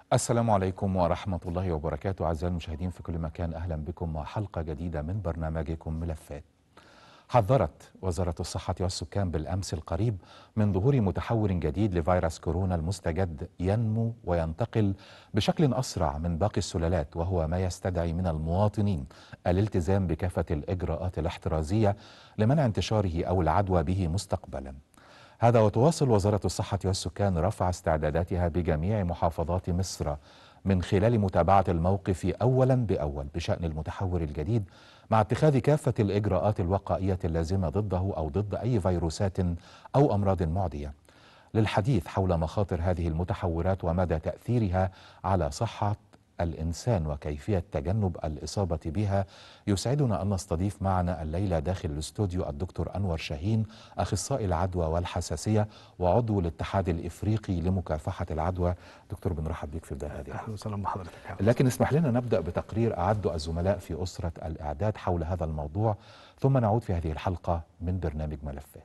السلام عليكم ورحمة الله وبركاته أعزائي المشاهدين في كل مكان أهلا بكم مع حلقة جديدة من برنامجكم ملفات حذرت وزارة الصحة والسكان بالأمس القريب من ظهور متحور جديد لفيروس كورونا المستجد ينمو وينتقل بشكل أسرع من باقي السلالات وهو ما يستدعي من المواطنين الالتزام بكافة الإجراءات الاحترازية لمنع انتشاره أو العدوى به مستقبلاً هذا وتواصل وزارة الصحة والسكان رفع استعداداتها بجميع محافظات مصر من خلال متابعة الموقف أولا بأول بشأن المتحور الجديد مع اتخاذ كافة الإجراءات الوقائية اللازمة ضده أو ضد أي فيروسات أو أمراض معدية للحديث حول مخاطر هذه المتحورات ومدى تأثيرها على صحة الإنسان وكيفية تجنب الإصابة بها يسعدنا أن نستضيف معنا الليلة داخل الاستوديو الدكتور أنور شاهين أخصائي العدوى والحساسية وعضو الاتحاد الإفريقي لمكافحة العدوى دكتور بنرحب بك في بداية هذه اهلا وسهلا بحضرتك لكن اسمح لنا نبدأ بتقرير أعده الزملاء في أسرة الإعداد حول هذا الموضوع ثم نعود في هذه الحلقة من برنامج ملفات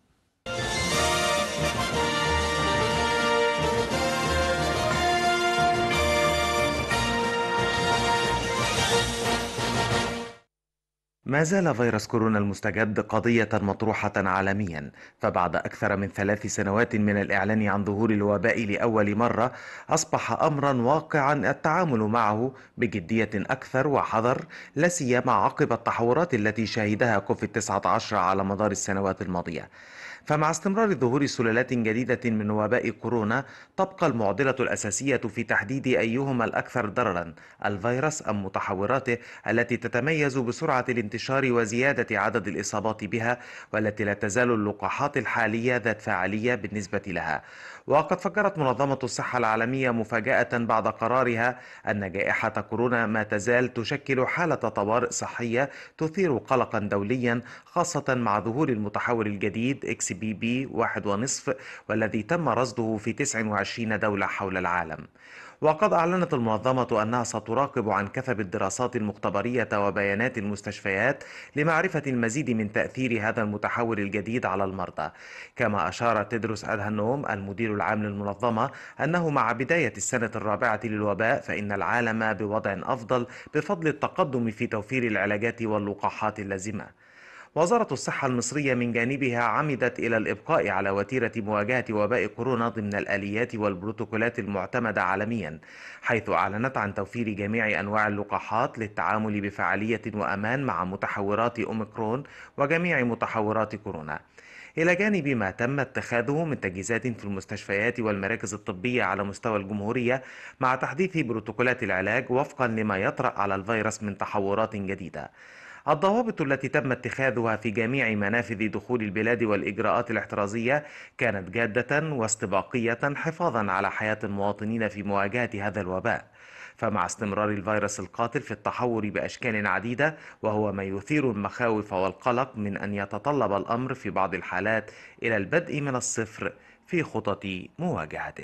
ما زال فيروس كورونا المستجد قضية مطروحة عالميا فبعد أكثر من ثلاث سنوات من الإعلان عن ظهور الوباء لأول مرة أصبح أمرا واقعا التعامل معه بجدية أكثر وحذر لا سيما عقب التحورات التي شهدها كوفيد 19 على مدار السنوات الماضية فمع استمرار ظهور سلالات جديدة من وباء كورونا تبقى المعضلة الأساسية في تحديد أيهما الأكثر ضررا الفيروس أم متحوراته التي تتميز بسرعة الانتشار وزيادة عدد الإصابات بها والتي لا تزال اللقاحات الحالية ذات فاعلية بالنسبة لها وقد فكرت منظمة الصحة العالمية مفاجأة بعد قرارها أن جائحة كورونا ما تزال تشكل حالة طوارئ صحية تثير قلقا دوليا خاصة مع ظهور المتحور الجديد اكس بي بي واحد ونصف والذي تم رصده في 29 دولة حول العالم وقد أعلنت المنظمة أنها ستراقب عن كثب الدراسات المختبرية وبيانات المستشفيات لمعرفة المزيد من تأثير هذا المتحور الجديد على المرضى كما أشار تدرس أدهنوم المدير العام للمنظمة أنه مع بداية السنة الرابعة للوباء فإن العالم بوضع أفضل بفضل التقدم في توفير العلاجات واللقاحات اللازمة وزارة الصحة المصرية من جانبها عمدت إلى الإبقاء على وتيرة مواجهة وباء كورونا ضمن الآليات والبروتوكولات المعتمدة عالميا حيث أعلنت عن توفير جميع أنواع اللقاحات للتعامل بفعالية وأمان مع متحورات أوميكرون وجميع متحورات كورونا إلى جانب ما تم اتخاذه من تجهيزات في المستشفيات والمراكز الطبية على مستوى الجمهورية مع تحديث بروتوكولات العلاج وفقا لما يطرأ على الفيروس من تحورات جديدة الضوابط التي تم اتخاذها في جميع منافذ دخول البلاد والإجراءات الاحترازية كانت جادة واستباقية حفاظا على حياة المواطنين في مواجهة هذا الوباء فمع استمرار الفيروس القاتل في التحور بأشكال عديدة وهو ما يثير المخاوف والقلق من أن يتطلب الأمر في بعض الحالات إلى البدء من الصفر في خطط مواجهته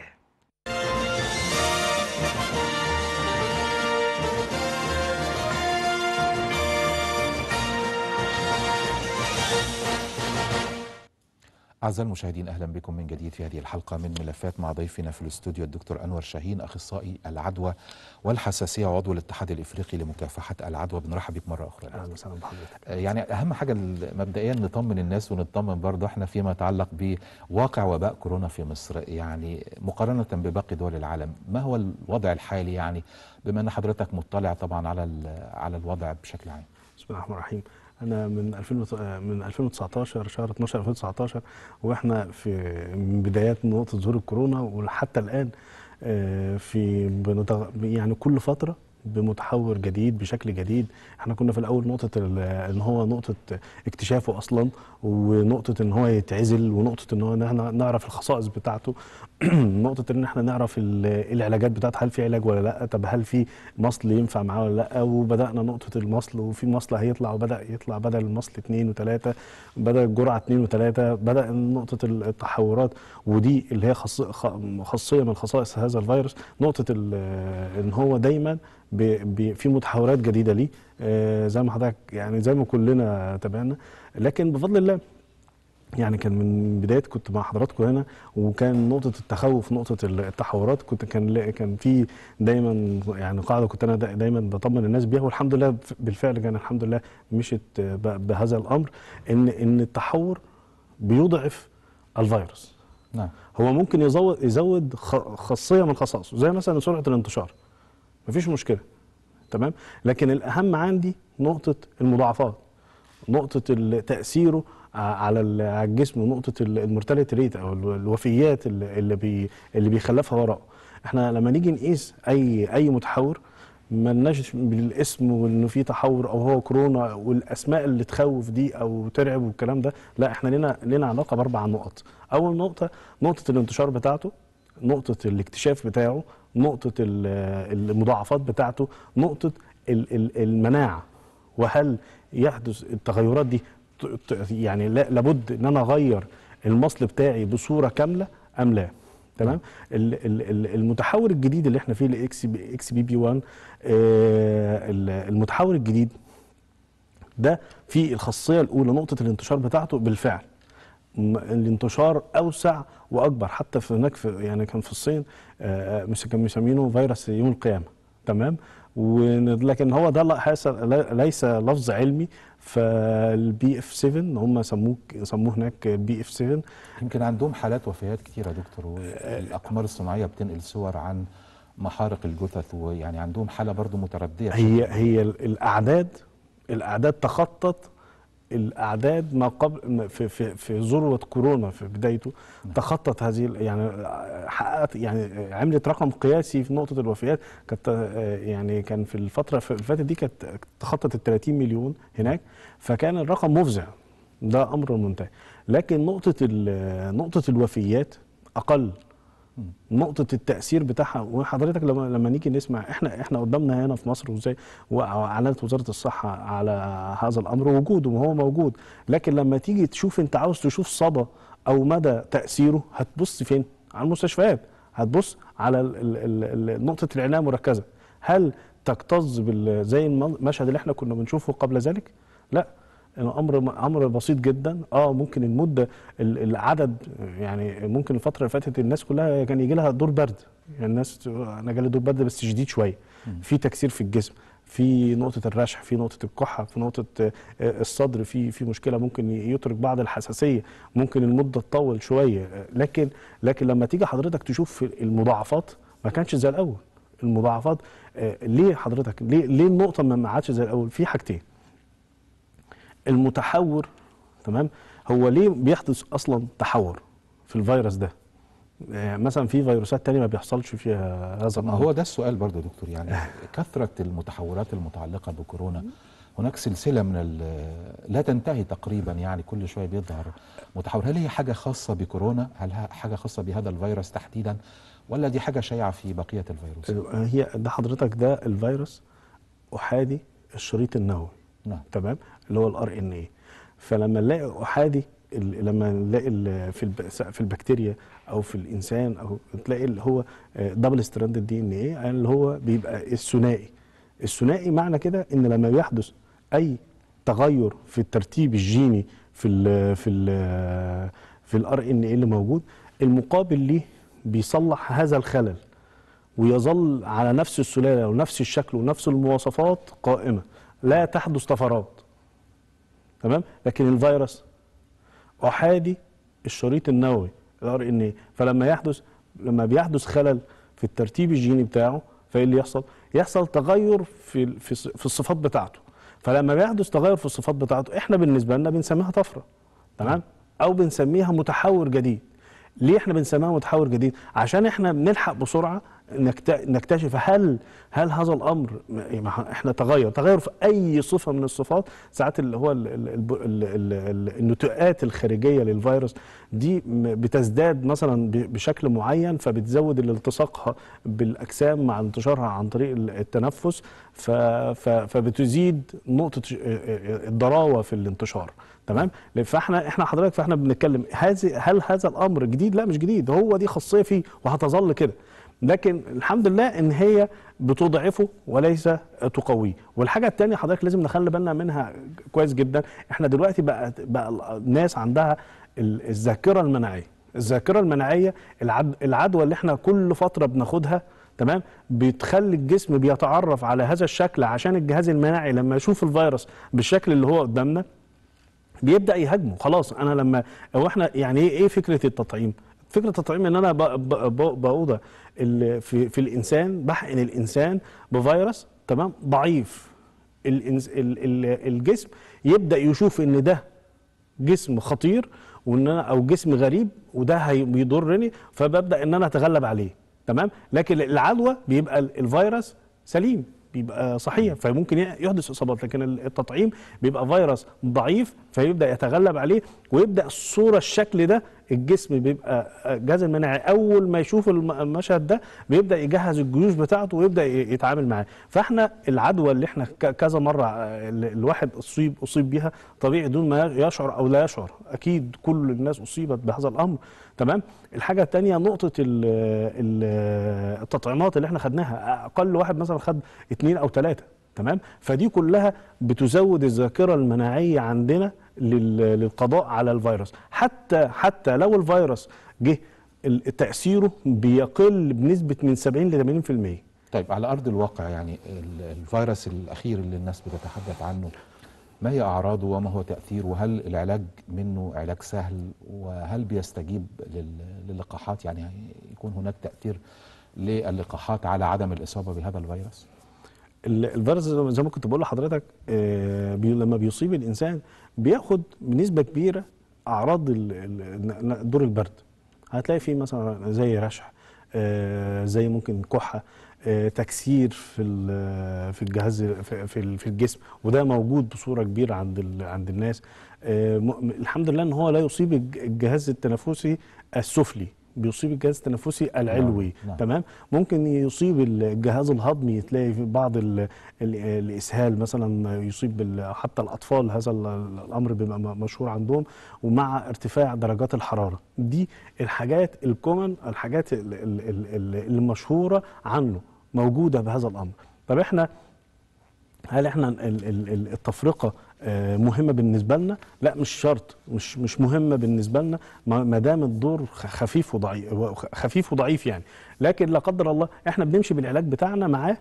أعزائي المشاهدين أهلا بكم من جديد في هذه الحلقة من ملفات مع ضيفنا في الاستوديو الدكتور أنور شاهين أخصائي العدوى والحساسية وعضو الاتحاد الإفريقي لمكافحة العدوى بنرحب بك مرة أخرى اهلا وسهلا بحضرتك يعني أهم حاجة مبدئيا نطمن الناس ونطمن برضه احنا فيما يتعلق بواقع وباء كورونا في مصر يعني مقارنة بباقي دول العالم ما هو الوضع الحالي يعني بما أن حضرتك مطلع طبعا على على الوضع بشكل عام بسم الله الرحمن الرحيم انا من 2000 من 2019 شهر 12 2019 واحنا في من بدايات نقطه ظهور الكورونا وحتى الان في يعني كل فتره بمتحور جديد بشكل جديد احنا كنا في الاول نقطه ان هو نقطه اكتشافه اصلا ونقطه ان هو يتعزل ونقطه ان هو نعرف الخصائص بتاعته نقطه ان احنا نعرف العلاجات بتاعته هل في علاج ولا لا طب هل في مصل ينفع معاه ولا لا وبدانا نقطه المصل وفي مصل هيطلع وبدا يطلع بدل المصل اثنين وثلاثه بدا الجرعه اثنين وثلاثه بدا نقطه التحورات ودي اللي هي خاصيه من خصائص هذا الفيروس نقطه ان هو دايما في متحورات جديده ليه آه زي ما حضرتك يعني زي ما كلنا تابعنا لكن بفضل الله يعني كان من بدايه كنت مع حضراتكم هنا وكان نقطه التخوف نقطه التحورات كنت كان لا- كان في دايما يعني قاعده كنت انا دا- دايما بطمن الناس بيها والحمد لله بالفعل كان الحمد لله مشيت ب- بهذا الامر ان ان التحور بيضعف الفيروس نعم هو ممكن يزود يزود خ- خاصيه من خصائصه زي مثلا سرعه الانتشار مفيش مشكله تمام لكن الاهم عندي نقطه المضاعفات نقطه ال- تاثيره ع- على ال- على الجسم ونقطه المورتاليتي ريت او ال- الوفيات اللي اللي, بي اللي بيخلفها وراءه احنا لما نيجي نقيس اي اي متحور ملناش بالاسم وانه في تحور او هو كورونا والاسماء اللي تخوف دي او ترعب والكلام ده لا احنا لنا لنا علاقه باربع نقط اول نقطه نقطه الانتشار بتاعته نقطه الاكتشاف بتاعه نقطه ال- المضاعفات بتاعته نقطه ال- ال- المناعه وهل يحدث التغيرات دي ت- ت- يعني لا- لابد ان انا اغير المصل بتاعي بصوره كامله ام لا تمام ال- ال- ال- المتحور الجديد اللي احنا فيه الاكس بي اكس بي بي 1 آه، ال- المتحور الجديد ده في الخاصيه الاولى نقطه الانتشار بتاعته بالفعل م- الانتشار اوسع واكبر حتى في هناك في يعني كان في الصين آه، مش كان مسمينه فيروس يوم القيامه تمام ون- لكن هو ده لا- حاس- لا- ليس لفظ علمي فالبي اف 7 هم سموه سموه هناك بي اف 7 يمكن عندهم حالات وفيات كتيرة يا دكتور والأقمار الصناعية بتنقل صور عن محارق الجثث ويعني عندهم حالة برضو متردية هي هي ال- الاعداد الاعداد تخطت الاعداد ما قبل في في في ذروه كورونا في بدايته تخطت هذه ال- يعني حققت يعني عملت رقم قياسي في نقطه الوفيات كانت آه، يعني كان في الفتره اللي فاتت دي كانت تخطت ال 30 مليون هناك فكان الرقم مفزع ده امر منتهي لكن نقطه ال- نقطه الوفيات اقل نقطة التأثير بتاعها وحضرتك لما لما نيجي نسمع احنا احنا قدامنا هنا في مصر وازاي واعلنت وزارة الصحة على هذا الأمر وجوده وهو موجود لكن لما تيجي تشوف انت عاوز تشوف صدى أو مدى تأثيره هتبص فين؟ على المستشفيات هتبص على ال ال ال نقطة العناية المركزة هل تكتظ بال زي الم- المشهد اللي احنا كنا بنشوفه قبل ذلك؟ لا امر امر بسيط جدا اه ممكن المده ال- العدد يعني ممكن الفتره اللي فاتت الناس كلها كان يجي لها دور برد يعني الناس ت- انا جالي دور برد بس شديد شويه في تكسير في الجسم في نقطة الرشح في نقطة الكحة في نقطة آه، الصدر في في مشكلة ممكن يترك بعض الحساسية ممكن المدة تطول شوية آه، لكن لكن لما تيجي حضرتك تشوف المضاعفات ما كانش زي الأول المضاعفات آه، ليه حضرتك ليه ليه النقطة ما ما عادش زي الأول في حاجتين المتحور تمام هو ليه بيحدث اصلا تحور في الفيروس ده آه، مثلا في فيروسات تانية ما بيحصلش فيها هذا ما الامر هو ده السؤال برضو يا دكتور يعني كثرة المتحورات المتعلقة بكورونا هناك سلسلة من ال- لا تنتهي تقريبا يعني كل شوية بيظهر متحور هل هي حاجة خاصة بكورونا هل ها- حاجة خاصة بهذا الفيروس تحديدا ولا دي حاجة شائعة في بقية الفيروس آه، هي ده حضرتك ده الفيروس احادي الشريط النووي نعم تمام اللي هو الار ان اي فلما نلاقي احادي ال- لما نلاقي ال- في الب- في البكتيريا او في الانسان او تلاقي اللي هو دبل ستراند دي ان ايه اللي هو بيبقى الثنائي الثنائي معنى كده ان لما بيحدث اي تغير في الترتيب الجيني في ال في ال في الار ان ايه اللي موجود المقابل ليه بيصلح هذا الخلل ويظل على نفس السلاله ونفس الشكل ونفس المواصفات قائمه لا تحدث طفرات تمام لكن الفيروس احادي الشريط النووي الار ان اي فلما يحدث لما بيحدث خلل في الترتيب الجيني بتاعه فايه اللي يحصل يحصل تغير في ال- في الص- في الصفات بتاعته فلما بيحدث تغير في الصفات بتاعته احنا بالنسبه لنا بنسميها طفره تمام او بنسميها متحور جديد ليه احنا بنسميها متحور جديد عشان احنا بنلحق بسرعه نكت- نكتشف هل هل هذا الامر م- ما احنا تغير تغير في اي صفه من الصفات ساعات اللي هو ال ال ال ال ال ال النتوءات الخارجيه للفيروس دي م- بتزداد مثلا ب- بشكل معين فبتزود الالتصاقها بالاجسام مع انتشارها عن طريق ال- التنفس ف ف فبتزيد نقطه ش- الضراوه في الانتشار تمام فاحنا احنا حضرتك فاحنا بنتكلم هذه هل هذا الامر جديد لا مش جديد هو دي خاصيه فيه وهتظل كده لكن الحمد لله ان هي بتضعفه وليس تقويه والحاجه الثانيه حضرتك لازم نخلي بالنا منها كويس جدا احنا دلوقتي بقى بقى الناس عندها ال- الذاكره المناعيه الذاكره المناعيه العد... العدوى اللي احنا كل فتره بناخدها تمام بتخلي الجسم بيتعرف على هذا الشكل عشان الجهاز المناعي لما يشوف الفيروس بالشكل اللي هو قدامنا بيبدا يهاجمه خلاص انا لما هو احنا يعني ايه ايه فكره التطعيم فكره التطعيم ان انا ب- ب- ب- بوضع ال- في في الانسان بحقن الانسان بفيروس تمام ضعيف الإنس ال ال الجسم يبدا يشوف ان ده جسم خطير وان انا او جسم غريب وده هي- بيضرني فببدا ان انا اتغلب عليه تمام لكن العدوى بيبقى ال- الفيروس سليم بيبقى صحيح فممكن يحدث اصابات لكن ال- التطعيم بيبقى فيروس ضعيف فيبدا يتغلب عليه ويبدا الصوره الشكل ده الجسم بيبقى الجهاز المناعي اول ما يشوف الم- المشهد ده بيبدا يجهز الجيوش بتاعته ويبدا ي- يتعامل معاه فاحنا العدوى اللي احنا ك- كذا مره آه، ال- الواحد اصيب اصيب بيها طبيعي دون ما يشعر او لا يشعر اكيد كل الناس اصيبت بهذا الامر تمام الحاجه الثانيه نقطه ال ال التطعيمات اللي احنا خدناها اقل واحد مثلا خد اثنين او ثلاثه تمام فدي كلها بتزود الذاكره المناعيه عندنا لل- للقضاء على الفيروس حتى حتى لو الفيروس جه ال- تاثيره بيقل بنسبه من 70 ل 80% طيب على ارض الواقع يعني ال- الفيروس الاخير اللي الناس بتتحدث عنه ما هي اعراضه وما هو تاثيره وهل العلاج منه علاج سهل وهل بيستجيب لل- للقاحات يعني يكون هناك تاثير للقاحات على عدم الاصابه بهذا الفيروس ال- الفيروس زي ما- زي ما كنت بقول لحضرتك آه، بي لما بيصيب الانسان بياخد بنسبه كبيره اعراض ال- ال- ن- دور البرد هتلاقي فيه مثلا زي رشح آه، زي ممكن كحه آه، تكسير في ال- في الجهاز في في ال- في الجسم وده موجود بصوره كبيره عند ال- عند الناس آه، م- الحمد لله ان هو لا يصيب الج- الجهاز التنفسي السفلي بيصيب الجهاز التنفسي العلوي نعم. تمام ممكن يصيب الجهاز الهضمي تلاقي في بعض ال ال الاسهال مثلا يصيب ال- حتى الاطفال هذا ال- الامر بيبقى م- مشهور عندهم ومع ارتفاع درجات الحراره دي الحاجات الكومن الحاجات ال- ال- ال- ال- المشهوره عنه موجوده بهذا الامر طب احنا هل احنا ال- ال- ال- التفرقه آه، مهمه بالنسبه لنا؟ لا مش شرط مش مش مهمه بالنسبه لنا ما ما دام الدور خ- خفيف وضعيف خفيف وضعيف يعني لكن لا قدر الله احنا بنمشي بالعلاج بتاعنا معاه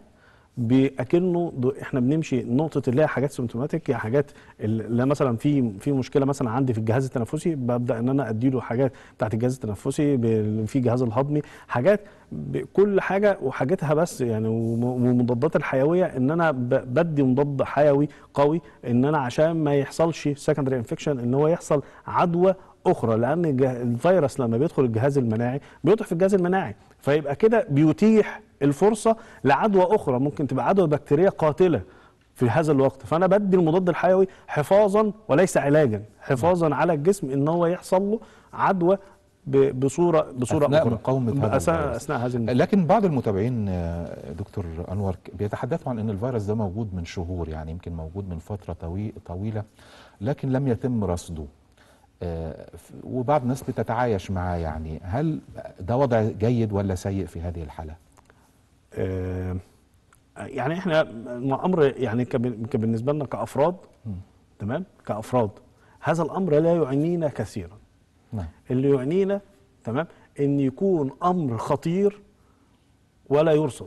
باكنه ض- احنا بنمشي نقطه اللي هي حاجات سيمتوماتيك يعني حاجات اللي مثلا في في مشكله مثلا عندي في الجهاز التنفسي ببدا ان انا اديله حاجات بتاعت الجهاز التنفسي ب- في الجهاز الهضمي حاجات ب- كل حاجه وحاجاتها بس يعني وم- والمضادات الحيويه ان انا ب- بدي مضاد حيوي قوي ان انا عشان ما يحصلش سكندري انفكشن ان هو يحصل عدوى اخرى لان الج- الفيروس لما بيدخل الجهاز المناعي بيدخل في الجهاز المناعي فيبقى كده بيتيح الفرصه لعدوى اخرى ممكن تبقى عدوى بكتيريه قاتله في هذا الوقت فانا بدي المضاد الحيوي حفاظا وليس علاجا حفاظا على الجسم ان هو يحصل له عدوى ب- بصوره بصوره أثناء اخرى مقاومة هذا أثناء- الفيروس. اثناء هذه المقاومة. لكن بعض المتابعين آه، دكتور انور ك- بيتحدثوا عن ان الفيروس ده موجود من شهور يعني يمكن موجود من فتره طوي- طويله لكن لم يتم رصده آه، ف- وبعض الناس بتتعايش معاه يعني هل ده وضع جيد ولا سيء في هذه الحاله؟ آه، يعني احنا امر يعني كب- كبالنسبه لنا كافراد تمام كافراد هذا الامر لا يعنينا كثيرا نعم اللي يعنينا تمام ان يكون امر خطير ولا يرصد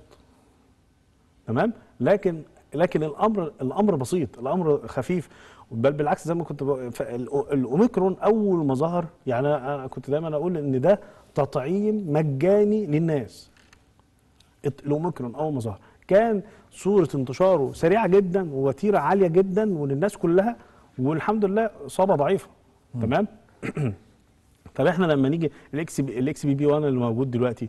تمام لكن لكن الامر الامر بسيط الامر خفيف بل بالعكس زي ما كنت بقول ف- الأو- الاوميكرون اول ما ظهر يعني انا كنت دايما اقول ان ده تطعيم مجاني للناس الت- الاوميكرون اول ما ظهر كان صوره انتشاره سريعه جدا ووتيره عاليه جدا وللناس كلها والحمد لله اصابه ضعيفه تمام طب احنا لما نيجي الاكس بي الاكس بي بي 1 اللي موجود دلوقتي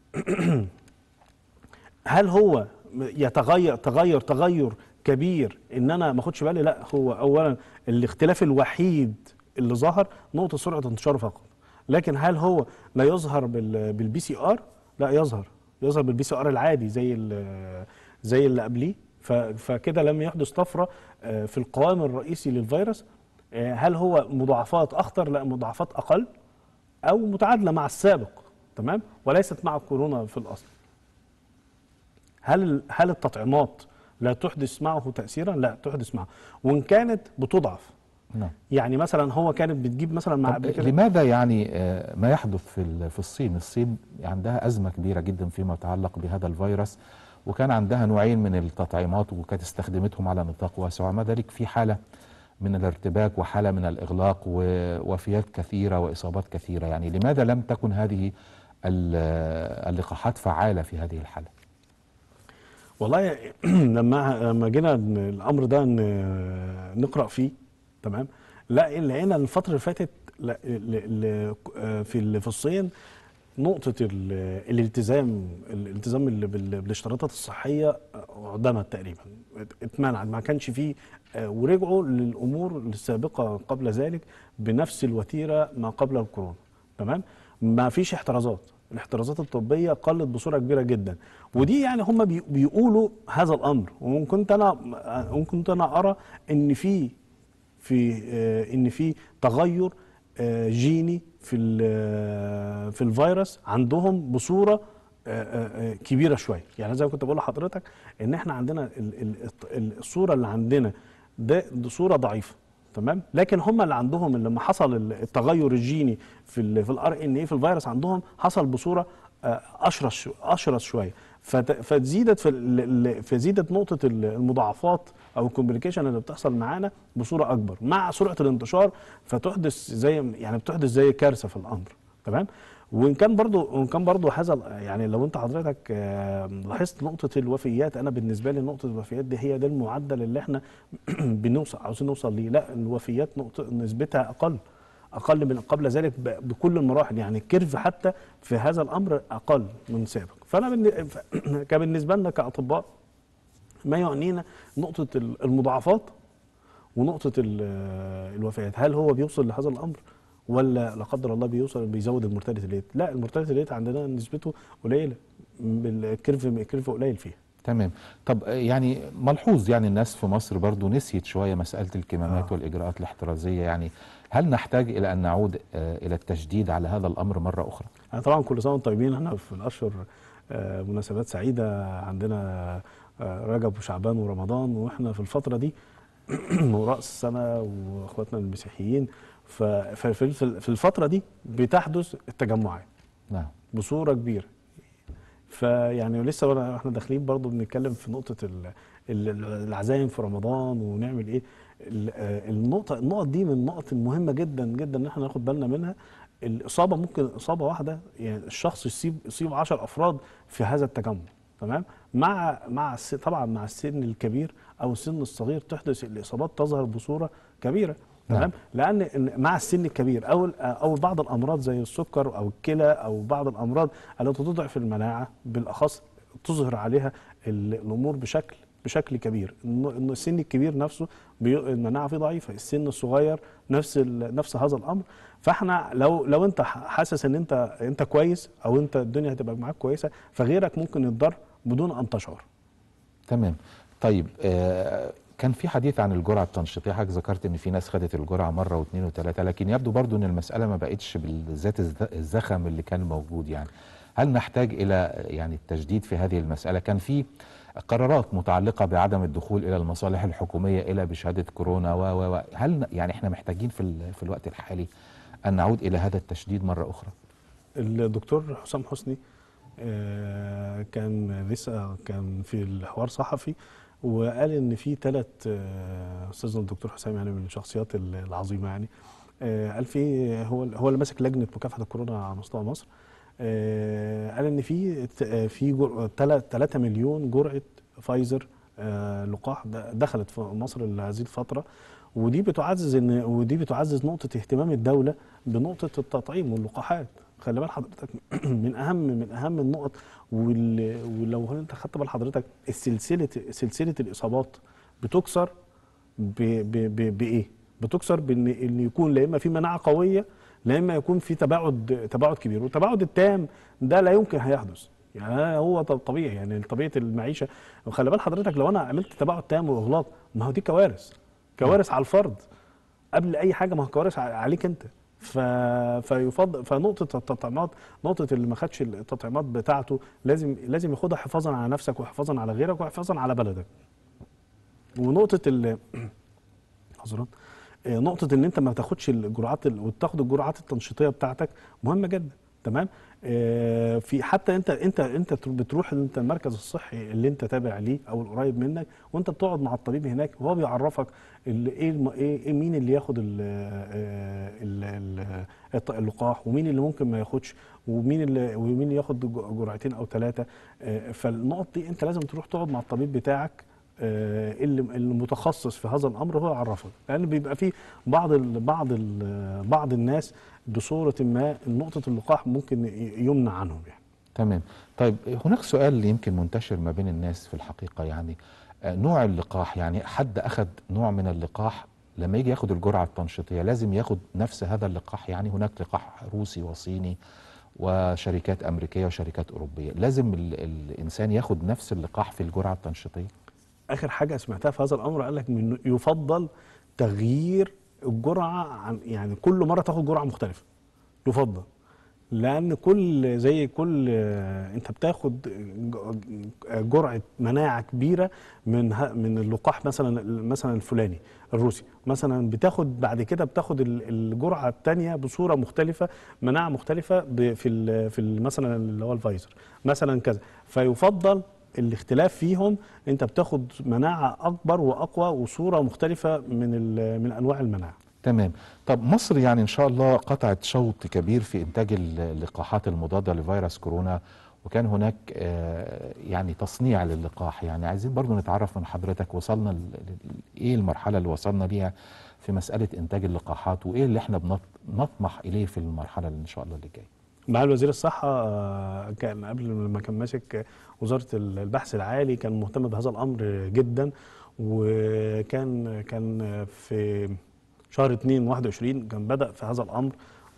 هل هو يتغير تغير تغير كبير ان انا ما اخدش بالي لا هو اولا الاختلاف الوحيد اللي ظهر نقطه سرعه انتشاره فقط لكن هل هو لا يظهر بال بالبي سي ار لا يظهر يظهر بالبي سي ار العادي زي ال- زي اللي قبليه ف- فكده لم يحدث طفره آه، في القوام الرئيسي للفيروس آه، هل هو مضاعفات اخطر لا مضاعفات اقل او متعادله مع السابق تمام وليست مع الكورونا في الاصل هل هل التطعيمات لا تحدث معه تاثيرا لا تحدث معه وان كانت بتضعف نعم يعني مثلا هو كانت بتجيب مثلا مع طب قبل كده لماذا يعني آه، ما يحدث في ال- في الصين الصين عندها أزمة كبيرة جدا فيما يتعلق بهذا الفيروس وكان عندها نوعين من التطعيمات وكانت استخدمتهم على نطاق واسع ومع ذلك في حالة من الارتباك وحالة من الإغلاق ووفيات كثيرة وإصابات كثيرة يعني لماذا لم تكن هذه ال- اللقاحات فعالة في هذه الحالة والله لما لما جينا ن- الامر ده ن- نقرا فيه تمام لا لقينا الفتره اللي فاتت لا ل- ل- آه، في ال- في الصين نقطه ال- الالتزام الالتزام اللي بال- بالاشتراطات الصحيه آه، عدمت تقريبا اتمنعت ما كانش فيه آه، ورجعوا للامور السابقه قبل ذلك بنفس الوتيره ما قبل الكورونا تمام ما فيش احترازات الاحترازات الطبيه قلت بصوره كبيره جدا ودي يعني هم بي- بيقولوا هذا الامر وممكن انا ممكن انا ارى ان في في آه، ان في تغير آه، جيني في ال- في الفيروس عندهم بصوره آه، آه، آه، كبيره شويه يعني زي ما كنت بقول لحضرتك ان احنا عندنا ال- ال- ال- الصوره اللي عندنا ده ده صوره ضعيفه تمام لكن هم اللي عندهم اللي لما حصل ال- التغير الجيني في ال في الار ان اي في الفيروس عندهم حصل بصوره آه، اشرس شو- اشرس شويه فت- فتزيدت في ال- ال- فزيدت نقطه ال- المضاعفات او الكومبليكيشن اللي بتحصل معانا بصوره اكبر مع سرعه الانتشار فتحدث زي يعني بتحدث زي كارثه في الامر تمام وان كان برضو وان كان برضو هذا ال- يعني لو انت حضرتك آه، لاحظت نقطه الوفيات انا بالنسبه لي نقطه الوفيات دي هي ده المعدل اللي احنا بنوصل عاوزين نوصل ليه لا الوفيات نقطه نسبتها اقل اقل من قبل ذلك ب- بكل المراحل يعني الكيرف حتى في هذا الامر اقل من سابق فانا بالن- ف- كبالنسبه لنا كاطباء ما يعنينا نقطه ال- المضاعفات ونقطه ال- الوفيات هل هو بيوصل لهذا الامر ولا لا قدر الله بيوصل بيزود المورتاليتي ريت لا المورتاليتي ريت عندنا نسبته قليله الكيرف الكيرف قليل فيها تمام طب آه، يعني ملحوظ يعني الناس في مصر برضو نسيت شوية مسألة الكمامات آه. والإجراءات الاحترازية يعني هل نحتاج إلى أن نعود آه، إلى التشديد على هذا الأمر مرة أخرى يعني طبعا كل سنه وانتم طيبين احنا في الاشهر آه، مناسبات سعيده عندنا آه، رجب وشعبان ورمضان واحنا في الفتره دي وراس السنه واخواتنا المسيحيين ف- ففي في الفتره دي بتحدث التجمعات نعم بصوره كبيره فيعني لسه وانا احنا داخلين برضو بنتكلم في نقطه ال- ال- العزايم في رمضان ونعمل ايه ال- آه، النقطه النقط دي من النقط المهمه جدا جدا ان احنا ناخد بالنا منها الاصابه ممكن اصابه واحده يعني الشخص يصيب يصيب 10 افراد في هذا التجمع تمام مع مع الس- طبعا مع السن الكبير او السن الصغير تحدث الاصابات تظهر بصوره كبيره نعم. تمام لان إن مع السن الكبير او او بعض الامراض زي السكر او الكلى او بعض الامراض التي تضعف المناعه بالاخص تظهر عليها ال- الامور بشكل بشكل كبير انه إنه السن الكبير نفسه بي- المناعه فيه ضعيفه السن الصغير نفس ال- نفس هذا الامر فاحنا لو لو انت ح- حاسس ان انت انت كويس او انت الدنيا هتبقى معاك كويسه فغيرك ممكن يتضر بدون ان تشعر تمام طيب آه كان في حديث عن الجرعه التنشيطيه حضرتك ذكرت ان في ناس خدت الجرعه مره واثنين وثلاثه لكن يبدو برضو ان المساله ما بقتش بالذات الز- الزخم اللي كان موجود يعني هل نحتاج الى يعني التجديد في هذه المساله كان في قرارات متعلقه بعدم الدخول الى المصالح الحكوميه الى بشهاده كورونا و و و هل ن- يعني احنا محتاجين في ال- في الوقت الحالي ان نعود الى هذا التشديد مره اخرى الدكتور حسام حسني آه، كان لسه كان في الحوار صحفي وقال ان في ثلاث استاذنا الدكتور حسام يعني من الشخصيات ال- العظيمه يعني آه، قال في هو هو اللي ماسك لجنه مكافحه الكورونا على مستوى مصر آه، قال ان في ت- آه، في 3 مليون جرعه فايزر آه، لقاح د- دخلت في مصر لهذه الفتره ودي بتعزز ان ودي بتعزز نقطه اهتمام الدوله بنقطه التطعيم واللقاحات خلي بال حضرتك من اهم من اهم النقط وال- ولو انت خدت بال حضرتك السلسله سلسله الاصابات بتكسر ب ب ب بايه؟ بتكسر بان ان يكون لا اما في مناعه قويه لا اما يكون في تباعد تباعد كبير والتباعد التام ده لا يمكن هيحدث يعني أنا هو ط- طبيعي يعني طبيعه المعيشه وخلي بال حضرتك لو انا عملت تباعد تام واغلاق ما هو دي كوارث كوارث على الفرد قبل اي حاجه ما هو كوارث ع- عليك انت ف... فيفضل فنقطه التطعيمات نقطه اللي ما خدش التطعيمات بتاعته لازم لازم ياخدها حفاظا على نفسك وحفاظا على غيرك وحفاظا على بلدك ونقطه ال عذرا آه، نقطه ان انت ما تاخدش الجرعات ال- وتاخد الجرعات التنشيطيه بتاعتك مهمه جدا تمام آه، في حتى انت انت انت تر- بتروح انت المركز الصحي اللي انت تابع ليه او القريب منك وانت بتقعد مع الطبيب هناك وهو بيعرفك ال- ايه الم- ايه إيه مين اللي ياخد ال- آه، ال- ال- الط- اللقاح ومين اللي ممكن ما ياخدش ومين اللي ومين اللي ياخد ج- جرعتين او ثلاثه فالنقط دي انت لازم تروح تقعد مع الطبيب بتاعك آه، اللي المتخصص في هذا الامر هو يعرفك لان بيبقى في بعض ال بعض ال بعض الناس بصوره ما نقطه اللقاح ممكن ي- يمنع عنهم يعني تمام طيب هناك سؤال يمكن منتشر ما بين الناس في الحقيقة يعني آه، نوع اللقاح يعني حد أخذ نوع من اللقاح لما يجي ياخد الجرعة التنشيطية لازم ياخد نفس هذا اللقاح يعني هناك لقاح روسي وصيني وشركات أمريكية وشركات أوروبية لازم ال الإنسان ياخد نفس اللقاح في الجرعة التنشيطية اخر حاجه سمعتها في هذا الامر قال لك من يفضل تغيير الجرعه عن يعني كل مره تاخد جرعه مختلفه يفضل لان كل زي كل آه، انت بتاخد ج- جرعه مناعه كبيره من ه- من اللقاح مثلا مثلا الفلاني الروسي مثلا بتاخد بعد كده بتاخد ال- الجرعه الثانيه بصوره مختلفه مناعه مختلفه ب- في ال- في ال- مثلا اللي هو الفايزر مثلا كذا فيفضل الاختلاف فيهم انت بتاخد مناعه اكبر واقوى وصوره مختلفه من ال- من انواع المناعه تمام طب مصر يعني ان شاء الله قطعت شوط كبير في انتاج اللقاحات المضاده لفيروس كورونا وكان هناك آه، يعني تصنيع للقاح يعني عايزين برضو نتعرف من حضرتك وصلنا ل- ل- ايه المرحله اللي وصلنا ليها في مساله انتاج اللقاحات وايه اللي احنا بنط- نطمح اليه في المرحله اللي ان شاء الله اللي جايه مع الوزير الصحة آه، كان قبل ما كان ماسك وزارة البحث العالي كان مهتم بهذا الأمر جدا وكان كان في شهر 2 21 كان بدأ في هذا الأمر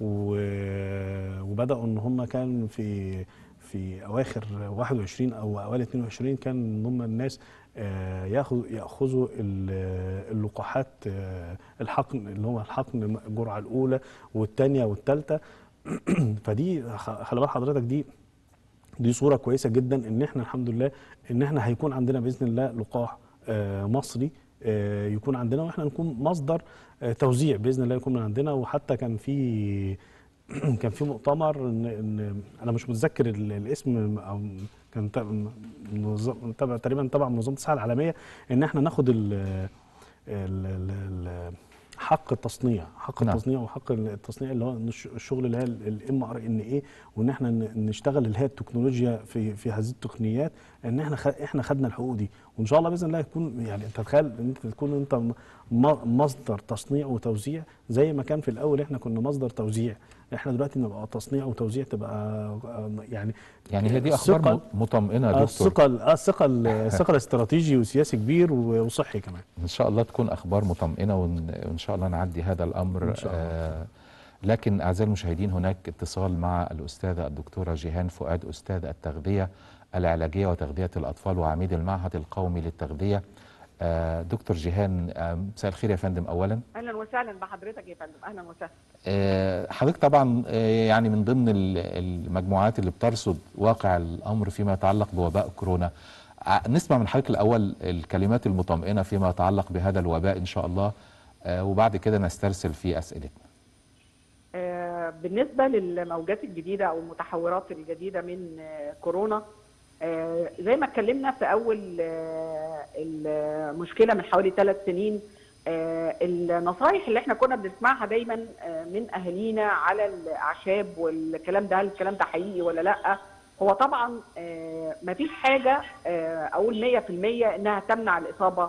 و- وبدأوا إن هم كان في في أواخر 21 أو أوائل 22 كان إن هم الناس آه، ياخذ ياخذوا ال- اللقاحات آه، الحقن اللي هو الحقن الجرعه الاولى والثانيه والثالثه فدي خ- خلي بال حضرتك دي دي صوره كويسه جدا ان احنا الحمد لله ان احنا هيكون عندنا باذن الله لقاح آه، مصري آه، يكون عندنا واحنا نكون مصدر آه، توزيع باذن الله يكون من عندنا وحتى كان في كان في مؤتمر ان, إن انا مش متذكر ال- الاسم او كان تبع- منظم- تبع تقريبا تبع منظمه الصحه العالميه ان احنا ناخد ال ال- ال- ال- حق التصنيع حق نعم. التصنيع وحق التصنيع اللي هو الش- الشغل اللي هي الام ار ان اي وان احنا ن- نشتغل اللي هي التكنولوجيا في في هذه التقنيات ان احنا خ... احنا خدنا الحقوق دي وان شاء الله باذن الله يكون يعني انت تخيل ان انت تكون انت م- م- مصدر تصنيع وتوزيع زي ما كان في الاول احنا كنا مصدر توزيع احنا دلوقتي نبقى تصنيع وتوزيع تبقى آه، يعني يعني هي دي اخبار الثقة- م- مطمئنه يا آه، دكتور الثقه آه، الثقه الثقه الاستراتيجي وسياسي كبير و- وصحي كمان ان شاء الله تكون اخبار مطمئنه وان وإن شاء الله نعدي هذا الامر إن شاء الله. آه لكن اعزائي المشاهدين هناك اتصال مع الاستاذه الدكتوره جيهان فؤاد استاذ التغذيه العلاجيه وتغذيه الاطفال وعميد المعهد القومي للتغذيه آه دكتور جيهان آه، مساء الخير يا فندم اولا اهلا وسهلا بحضرتك يا فندم اهلا وسهلا آه، حضرتك طبعا آه، يعني من ضمن ال- المجموعات اللي بترصد واقع الامر فيما يتعلق بوباء كورونا ع- نسمع من حضرتك الاول الكلمات المطمئنه فيما يتعلق بهذا الوباء ان شاء الله آه، وبعد كده نسترسل في اسئلتنا آه، بالنسبه للموجات الجديده او المتحورات الجديده من آه، كورونا آه، زي ما اتكلمنا في اول آه، المشكله من حوالي ثلاث سنين آه، النصائح اللي احنا كنا بنسمعها دايما آه، من اهالينا على الاعشاب والكلام ده هل الكلام ده حقيقي ولا لا هو طبعا آه، مفيش حاجه آه، اقول 100% انها تمنع الاصابه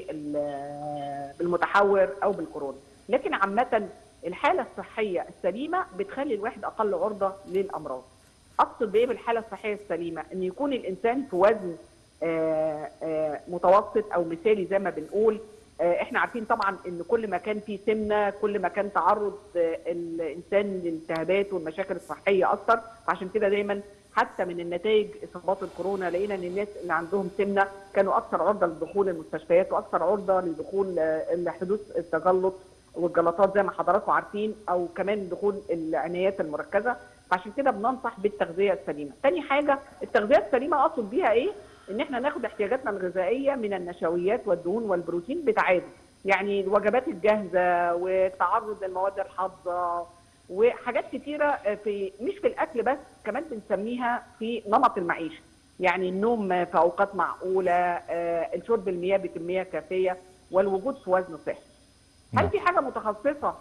بال- بالمتحور او بالكورونا لكن عامه الحاله الصحيه السليمه بتخلي الواحد اقل عرضه للامراض اقصد بايه بالحاله الصحيه السليمه ان يكون الانسان في وزن آه، آه، متوسط او مثالي زي ما بنقول آه، احنا عارفين طبعا ان كل ما كان فيه سمنه كل ما كان تعرض آه، الانسان للالتهابات والمشاكل الصحيه اكثر فعشان كده دايما حتى من النتائج اصابات الكورونا لقينا ان الناس اللي عندهم سمنه كانوا اكثر عرضه لدخول المستشفيات واكثر عرضه لدخول آه، لحدوث التجلط والجلطات زي ما حضراتكم عارفين او كمان دخول العنايات المركزه فعشان كده بننصح بالتغذيه السليمه. تاني حاجه التغذيه السليمه اقصد بيها ايه؟ ان احنا ناخد احتياجاتنا الغذائيه من النشويات والدهون والبروتين بتعادل يعني الوجبات الجاهزه والتعرض للمواد الحافظه وحاجات كتيره في مش في الاكل بس كمان بنسميها في نمط المعيشه يعني النوم في اوقات معقوله آه، الشرب المياه بكميه كافيه والوجود في وزن صحي نعم. هل في حاجه متخصصه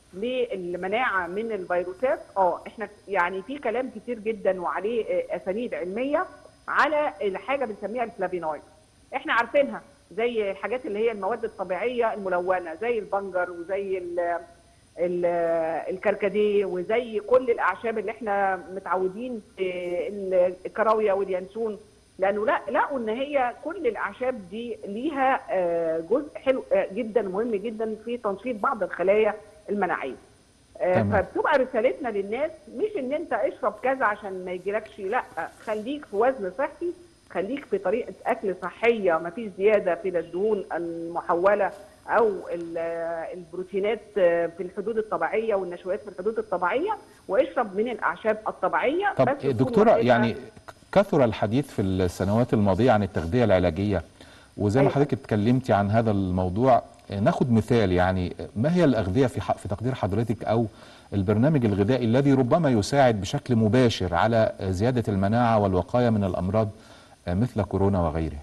للمناعه من الفيروسات اه احنا يعني في كلام كتير جدا وعليه آه، اسانيد علميه على الحاجه بنسميها الفلافينويد احنا عارفينها زي الحاجات اللي هي المواد الطبيعيه الملونه زي البنجر وزي ال ال الكركديه وزي كل الاعشاب اللي احنا متعودين في ال- الكراويه واليانسون لانه لا لقوا ان هي كل الاعشاب دي ليها آه، جزء حلو آه، جدا مهم جدا في تنشيط بعض الخلايا المناعيه آه، تمام. فبتبقى رسالتنا للناس مش ان انت اشرب كذا عشان ما يجيلكش لا خليك في وزن صحي خليك في طريقه اكل صحيه ما فيش زياده في الدهون المحوله او ال- البروتينات في الحدود الطبيعيه والنشويات في الحدود الطبيعيه واشرب من الاعشاب الطبيعيه طب بس تكون دكتورة واخدها- يعني كثر الحديث في السنوات الماضية عن التغذية العلاجية وزي ما أيوة. حضرتك اتكلمتي عن هذا الموضوع ناخد مثال يعني ما هي الأغذية في ح- في تقدير حضرتك أو البرنامج الغذائي الذي ربما يساعد بشكل مباشر على زيادة المناعة والوقاية من الأمراض مثل كورونا وغيرها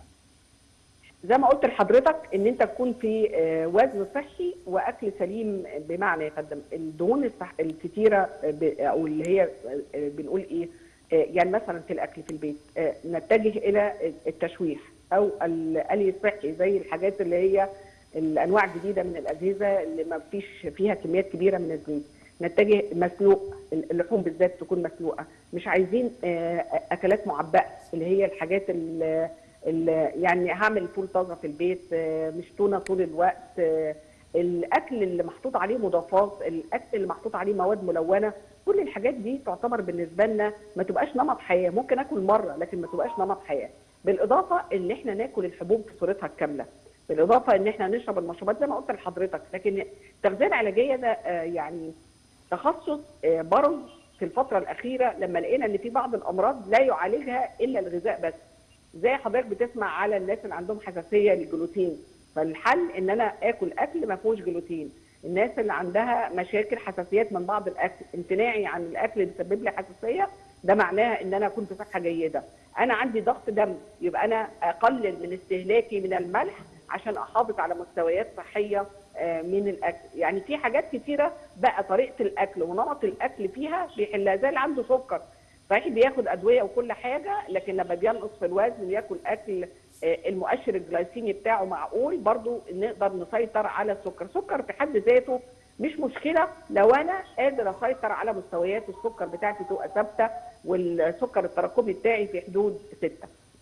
زي ما قلت لحضرتك ان انت تكون في آه، وزن صحي واكل سليم بمعنى يا فندم الدهون الصح... الكتيره ب- او اللي هي آه، بنقول ايه آه، يعني مثلا في الاكل في البيت آه، نتجه الى التشويح او القلي الصحي زي الحاجات اللي هي الانواع الجديده من الاجهزه اللي ما فيش فيها كميات كبيره من الزيت نتجه مسلوق اللحوم بالذات تكون مسلوقه مش عايزين آه، اكلات معبأه اللي هي الحاجات ال- ال- يعني هعمل فول طازه في البيت آه، مش تونه طول الوقت آه، الاكل اللي محطوط عليه مضافات الاكل اللي محطوط عليه مواد ملونه كل الحاجات دي تعتبر بالنسبه لنا ما تبقاش نمط حياه ممكن اكل مره لكن ما تبقاش نمط حياه بالاضافه ان احنا ناكل الحبوب في صورتها الكامله بالاضافه ان احنا نشرب المشروبات زي ما قلت لحضرتك لكن التغذيه العلاجيه ده آه، يعني تخصص آه، برز في الفتره الاخيره لما لقينا ان في بعض الامراض لا يعالجها الا الغذاء بس زي حضرتك بتسمع على الناس اللي عندهم حساسيه للجلوتين فالحل ان انا اكل اكل ما فيهوش جلوتين الناس اللي عندها مشاكل حساسيات من بعض الاكل امتناعي عن الاكل اللي بيسبب لي حساسيه ده معناه ان انا كنت صحه جيده انا عندي ضغط دم يبقى انا اقلل من استهلاكي من الملح عشان احافظ على مستويات صحيه آه، من الاكل يعني في حاجات كتيره بقى طريقه الاكل ونمط الاكل فيها بيحلها زي اللي عنده سكر صحيح بياخد ادويه وكل حاجه لكن لما بينقص في الوزن وياكل اكل آه، المؤشر الجلايسيمي بتاعه معقول برضو نقدر نسيطر على السكر السكر في حد ذاته مش مشكله لو انا قادر اسيطر على مستويات السكر بتاعتي تبقى ثابته والسكر التراكمي بتاعي في حدود 6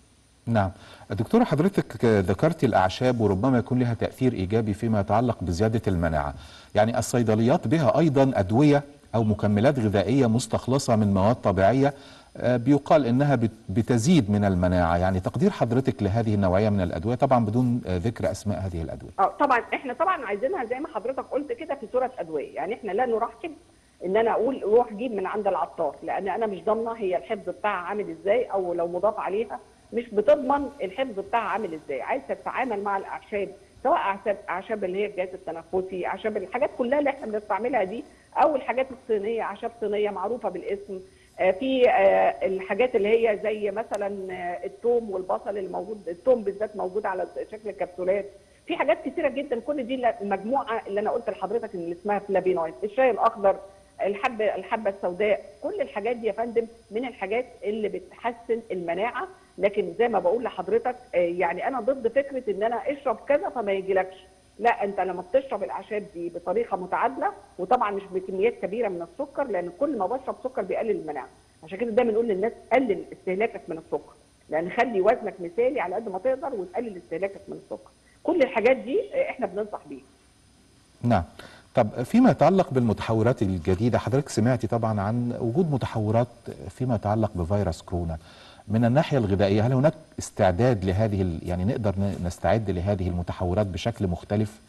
نعم دكتورة حضرتك ذكرت الأعشاب وربما يكون لها تأثير إيجابي فيما يتعلق بزيادة المناعة يعني الصيدليات بها أيضا أدوية أو مكملات غذائية مستخلصة من مواد طبيعية آه، بيقال إنها بت- بتزيد من المناعة يعني تقدير حضرتك لهذه النوعية من الأدوية طبعا بدون آه، ذكر أسماء هذه الأدوية اه طبعا احنا طبعا عايزينها زي ما حضرتك قلت كده في صوره ادويه يعني احنا لا نرحب ان انا اقول روح جيب من عند العطار لان انا مش ضامنه هي الحفظ بتاعها عامل ازاي او لو مضاف عليها مش بتضمن الحفظ بتاعها عامل ازاي عايز تتعامل مع الاعشاب سواء اعشاب اعشاب اللي هي الجهاز التنفسي اعشاب الحاجات كلها اللي احنا بنستعملها دي او الحاجات الصينيه اعشاب صينيه معروفه بالاسم آه، في آه، الحاجات اللي هي زي مثلا آه، الثوم والبصل اللي موجود الثوم بالذات موجود على شكل كبسولات في حاجات كتيره جدا كل دي المجموعه اللي انا قلت لحضرتك ان اسمها فلافينويد الشاي الاخضر الحبه الحبه السوداء كل الحاجات دي يا فندم من الحاجات اللي بتحسن المناعه لكن زي ما بقول لحضرتك آه، يعني انا ضد فكره ان انا اشرب كذا فما يجيلكش لا انت لما بتشرب الاعشاب دي بطريقه متعادله وطبعا مش بكميات كبيره من السكر لان كل ما بشرب سكر بيقلل المناعه عشان كده دايما نقول للناس قلل استهلاكك من السكر لان خلي وزنك مثالي على قد ما تقدر وتقلل استهلاكك من السكر كل الحاجات دي آه، احنا بننصح بيها نعم طب فيما يتعلق بالمتحورات الجديدة حضرتك سمعتي طبعا عن وجود متحورات فيما يتعلق بفيروس كورونا من الناحية الغذائية هل هناك استعداد لهذه ال- يعني نقدر ن- نستعد لهذه المتحورات بشكل مختلف؟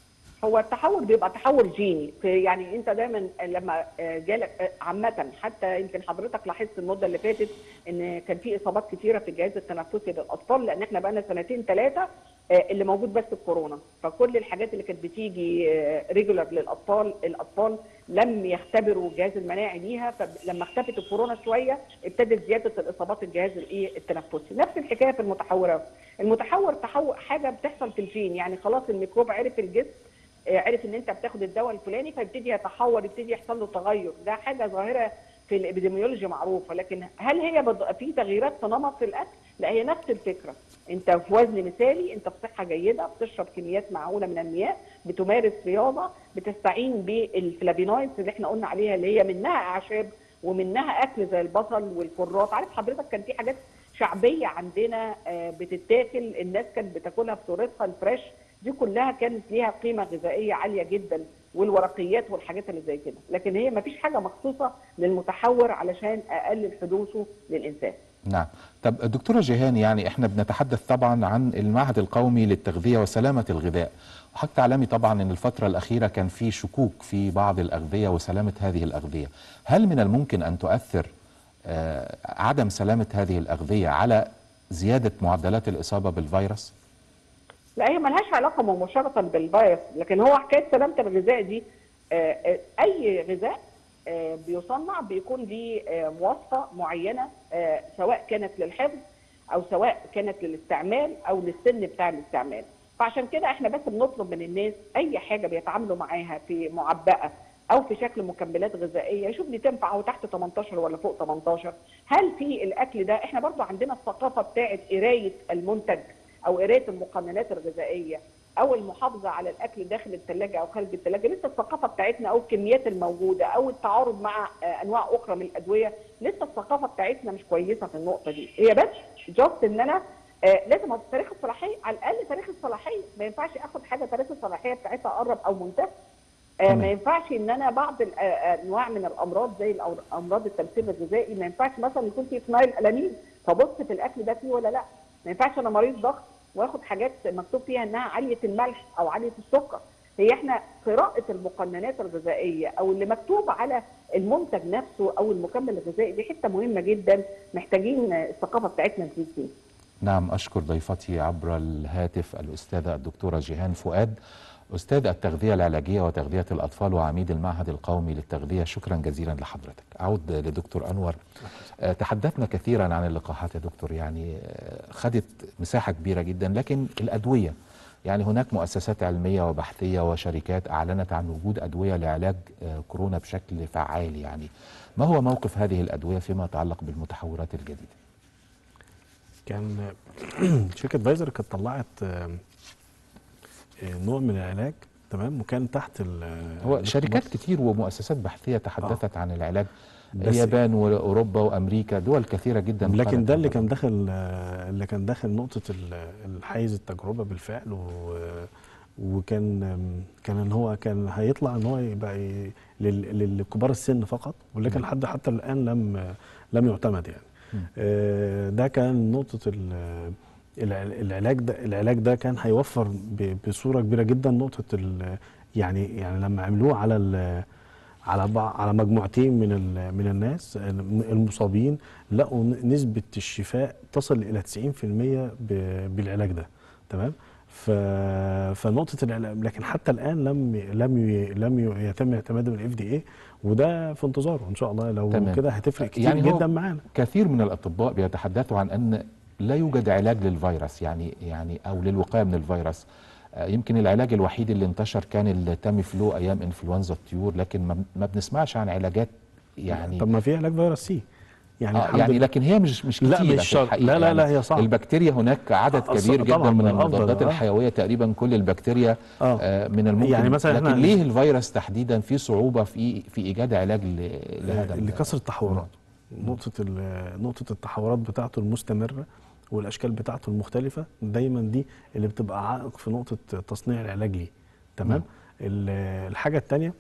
هو التحول بيبقى تحول جيني في يعني انت دايما لما آه، جالك آه، عامه حتى يمكن حضرتك لاحظت المده اللي فاتت ان كان في اصابات كثيره في الجهاز التنفسي للاطفال لان احنا بقى لنا سنتين ثلاثه آه، اللي موجود بس الكورونا فكل الحاجات اللي كانت بتيجي ريجولار للاطفال الاطفال لم يختبروا الجهاز المناعي ليها فلما اختفت الكورونا شويه ابتدت زياده الاصابات الجهاز الايه التنفسي نفس الحكايه في المتحورات المتحور تحول حاجه بتحصل في الجين يعني خلاص الميكروب عرف الجسم آه، عرف ان انت بتاخد الدواء الفلاني فيبتدي يتحور يبتدي يحصل له تغير ده حاجه ظاهره في الابيديميولوجي معروفه لكن هل هي بض... في تغييرات في نمط في الاكل؟ لا هي نفس الفكره انت في وزن مثالي انت في صحه جيده بتشرب كميات معقوله من المياه بتمارس رياضه بتستعين بالفلافينويدز اللي احنا قلنا عليها اللي هي منها اعشاب ومنها اكل زي البصل والكرات عارف حضرتك كان في حاجات شعبيه عندنا آه، بتتاكل الناس كانت بتاكلها بصورتها الفريش دي كلها كانت ليها قيمه غذائيه عاليه جدا والورقيات والحاجات اللي زي كده لكن هي ما فيش حاجه مخصوصه للمتحور علشان اقلل حدوثه للانسان نعم طب دكتورة جيهان يعني احنا بنتحدث طبعا عن المعهد القومي للتغذية وسلامة الغذاء وحضرتك تعلمي طبعا ان الفترة الأخيرة كان في شكوك في بعض الأغذية وسلامة هذه الأغذية هل من الممكن أن تؤثر آه، عدم سلامة هذه الأغذية على زيادة معدلات الإصابة بالفيروس؟ لا هي ملهاش علاقه مباشره بالفيروس لكن هو حكايه سلامه الغذاء دي آه، آه، اي غذاء آه، بيصنع بيكون ليه آه، مواصفه معينه آه، سواء كانت للحفظ او سواء كانت للاستعمال او للسن بتاع الاستعمال فعشان كده احنا بس بنطلب من الناس اي حاجه بيتعاملوا معاها في معبأه او في شكل مكملات غذائيه يشوف دي تنفع او تحت 18 ولا فوق 18 هل في الاكل ده احنا برضو عندنا الثقافه بتاعه قرايه المنتج او قرايه المقننات الغذائيه او المحافظه على الاكل داخل الثلاجه او خارج الثلاجه لسه الثقافه بتاعتنا او الكميات الموجوده او التعارض مع آه، انواع اخرى من الادويه لسه الثقافه بتاعتنا مش كويسه في النقطه دي هي بس جاست ان انا آه، لازم أبقى تاريخ الصلاحيه على الاقل تاريخ الصلاحيه ما ينفعش اخد حاجه تاريخ الصلاحيه بتاعتها قرب او منتهي آه، تمام. ما ينفعش ان انا بعض ال- آه، آه، انواع من الامراض زي الأور- امراض التمثيل الغذائي ما ينفعش مثلا يكون في فينايل الانين فبص في الاكل ده فيه ولا لا ما ينفعش انا مريض ضغط واخد حاجات مكتوب فيها انها عاليه الملح او عاليه السكر هي احنا قراءه المقننات الغذائيه او اللي مكتوب على المنتج نفسه او المكمل الغذائي دي حته مهمه جدا محتاجين الثقافه بتاعتنا نزيد فيها نعم أشكر ضيفتي عبر الهاتف الأستاذة الدكتورة جيهان فؤاد أستاذ التغذية العلاجية وتغذية الأطفال وعميد المعهد القومي للتغذية شكرا جزيلا لحضرتك أعود لدكتور أنور آه، تحدثنا كثيرا عن اللقاحات يا دكتور يعني آه، خدت مساحة كبيرة جدا لكن الأدوية يعني هناك مؤسسات علمية وبحثية وشركات أعلنت عن وجود أدوية لعلاج آه، كورونا بشكل فعال يعني ما هو موقف هذه الأدوية فيما يتعلق بالمتحورات الجديدة؟ كان شركه فايزر كانت طلعت آه، آه، نوع من العلاج تمام وكان تحت ال- هو الاختبار. شركات كتير ومؤسسات بحثية تحدثت عن العلاج بس- اليابان واوروبا وامريكا دول كثيره جدا لكن قالت ده اللي عن كان داخل آه، اللي كان داخل نقطة ال- الحيز التجربة بالفعل و وكان آم، كان ان هو كان هيطلع ان هو يبقى ي- لل- للكبار السن فقط ولكن لحد حتى الان لم لم يعتمد يعني مم. آه، ده كان نقطة ال- الع- العلاج ده العلاج ده كان هيوفر ب- بصورة كبيرة جدا نقطة ال- يعني يعني لما عملوه على ال- على بع- على مجموعتين من ال- من الناس المصابين لقوا ن- نسبة الشفاء تصل إلى 90% ب- بالعلاج ده تمام ف... فنقطة العلاج لكن حتى الآن لم لم ي... لم ي- يتم اعتماده من الاف دي اي وده في انتظاره ان شاء الله لو تمام. كده هتفرق كتير يعني هو جدا معانا كثير من الاطباء بيتحدثوا عن ان لا يوجد علاج للفيروس يعني يعني او للوقايه من الفيروس آه، يمكن العلاج الوحيد اللي انتشر كان التاميفلو ايام انفلونزا الطيور لكن ما ما بنسمعش عن علاجات يعني طب ما في علاج فيروس سي يعني آه الحمد يعني لله. لكن هي مش مش لا، كتيرة مش في شرط. الحقيقة لا، لا، لا، يعني هي صعبة. البكتيريا هناك عدد آه، كبير طبعاً جدا من من الأفضل، المضادات آه. الحيويه تقريبا كل البكتيريا آه. آه من الممكن يعني مثلاً لكن إحنا- ليه الفيروس تحديدا في صعوبه في في ايجاد علاج ل- لهذا ال- لكسر التحورات نقطة ال- نقطة التحورات بتاعته المستمرة والأشكال بتاعته المختلفة دايما دي اللي بتبقى عائق في نقطة تصنيع العلاج ليه تمام نعم. ال- الحاجة التانية